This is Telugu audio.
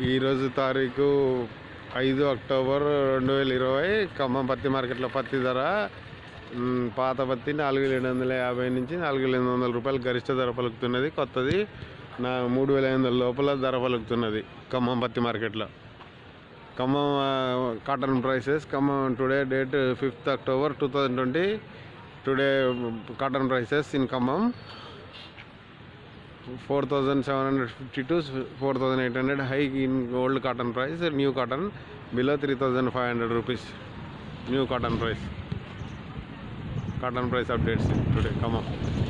ఈరోజు తారీఖు ఐదు అక్టోబర్ రెండు వేల ఇరవై ఖమ్మం పత్తి మార్కెట్లో పత్తి ధర మ్, పాత పత్తి నాలుగు వేల ఏడు వందల యాభై నుంచి నాలుగు వేల ఎనిమిది వందల రూపాయలు గరిష్ట ధర పలుకుతున్నది కొత్తది నా మూడు వేల ఐదు వందల లోపల ధర పలుకుతున్నది ఖమ్మం పత్తి మార్కెట్లో ఖమ్మం ఆ, cotton prices Khammam today date fifth October two thousand twenty today cotton prices in Khammam four thousand seven hundred fifty to four thousand eight hundred high in old cotton price new cotton below three thousand five hundred rupees new cotton price cotton price updates today Khammam